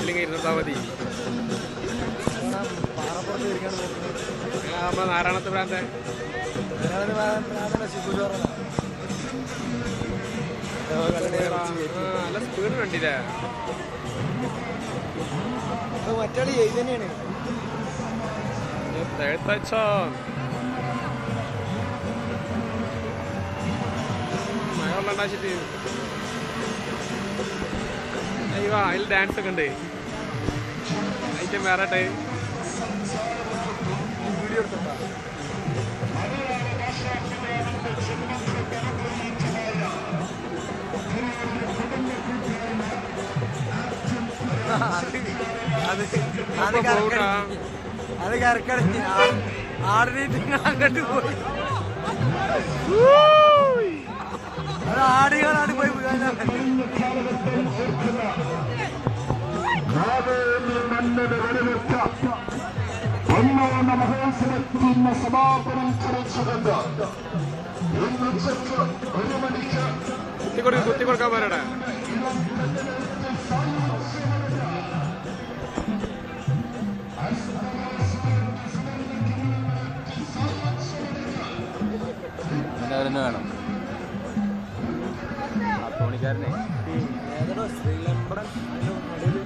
സൈഡിലേക്ക് ഇരുന്നിട്ടാ മതി പാറപ്പുറത്ത് ഇരിക്കാൻ നോക്കുന്നത് നമ്മളെ നാരായണത്ത് ഭ്രാന്തൻ ആ, നല്ല സ്പീഡ് കണ്ടില്ലേ മറ്റാളി എഴുതി തന്നെയാണ് എഴുത്തച്ചോ മഴ ഉണ്ടാച്ചിട്ട് അയ്യോ അതിൽ ഡാൻസ് ഒക്കെ ഉണ്ട് ഐറ്റം വേറെ ടൈം വീഡിയോ എടുത്തോട്ടാ അത് അത് അത് ഇപ്പൊ പോകൂട്ടാ. കറക്കടി അത് കറക്കടി ആടിനിട്ട് അങ്ങോട്ട് പോയി അത് ആടുകളാണ് പോയി വീഴാനാണ് കാവേരി മണ്ണിന് വെടിവെച്ച ഒന്നാം മഹോത്സവത്തിന് സമാപനം കുറിച്ചുകൊണ്ട് ഇന്ന് ഉച്ചയ്ക്ക് ഒരു മണിക്ക് കുത്തി കൊടുക്ക കുത്തി കൊടുക്കാൻ പറയടാ തന്നെ വേണം തോണിക്കാരനെ ഏതോ ശ്രീലംബടൻ നടുവിൽ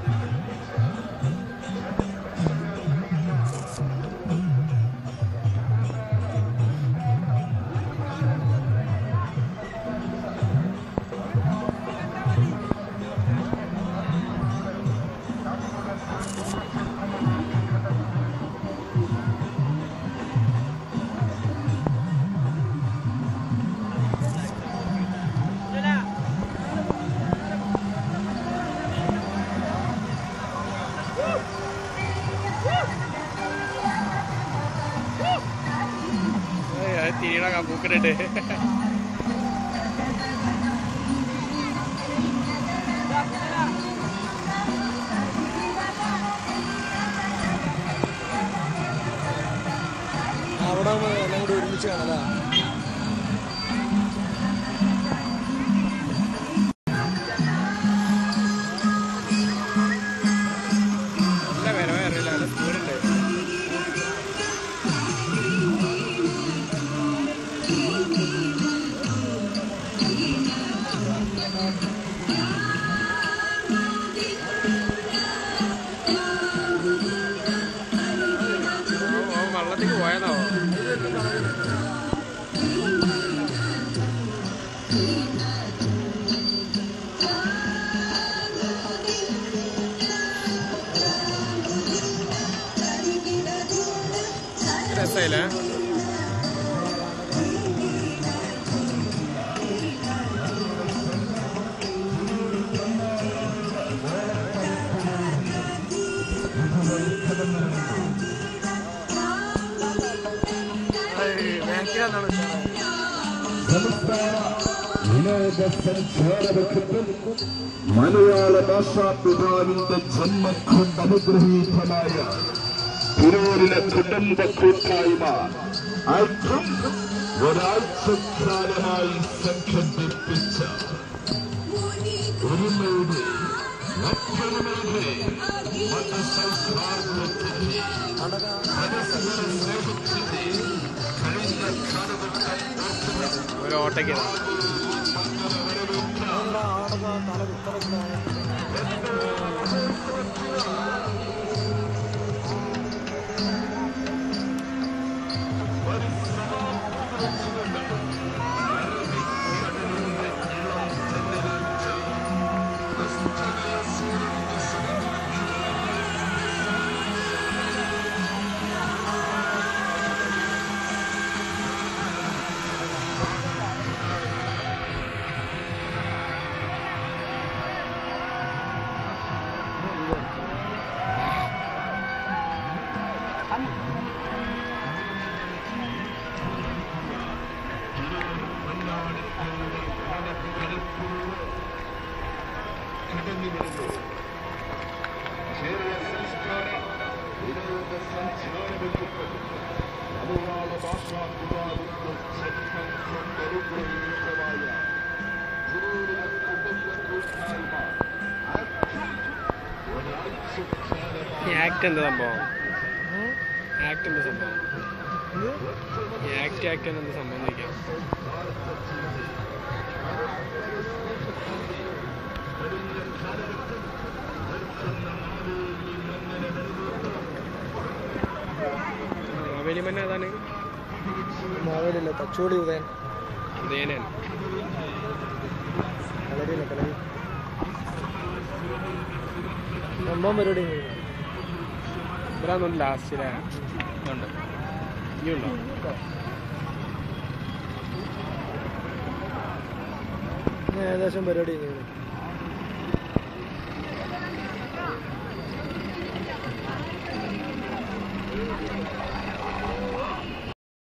തിരിയണ പൂക്കിട്ട് അവിടെ ആവുമ്പോ എല്ലാം കൂടി ഒരുമിച്ച് കാണാം നല്ല വരവേ അറിയില്ല നല്ല സ്പീഡുണ്ട് വള്ളത്തേക്ക് പോയതോ രസമില്ലേ ബാക്കിലാന്നാണ് സംസ്ഥാന വിനോദസഞ്ചാര വകുപ്പും മലയാള ഭാഷാ പിതാവിന്റെ ജന്മം കൊണ്ട് അനുഗ്രഹീതമായ തിരൂരിലെ കുടുംബ കൂട്ടായ്മ ഐക്യം ഒരാഴ്ചക്കാലമായി സംഘടിപ്പിച്ച ഒരുമയുടെ ഒത്തൊരുമയുടെ മതസൗഹാർദ്ദത്തിന്റെ പരസ്പര സ്നേഹത്തിന്റെ കഴിഞ്ഞ കാലഘട്ടം ഒരു ഓട്ടയ്ക്ക് തല കുത്തറ ഒരാഴ്ച ഈ ആക്ട് എന്താ സംഭവം ആക്ട് എന്താ സംഭവം ഈ ആക്ട് ആക്ട് എന്താ സംഭവം എന്ന് ചോദിക്കാം മാവേലിമന്ന അതാണ് മാവേലില്ല തച്ചോടി ഉദയൻ ഉദയനൻ കളരിയില്ല കളരി സംഭവം പരിപാടി കഴിഞ്ഞു. ഇവരാന്നൊന്നും ലാസ്റ്റിലെ ഉണ്ട് ഇനിയുണ്ടോ ഇന്ന് ഏകദേശം പരിപാടി കഴിഞ്ഞു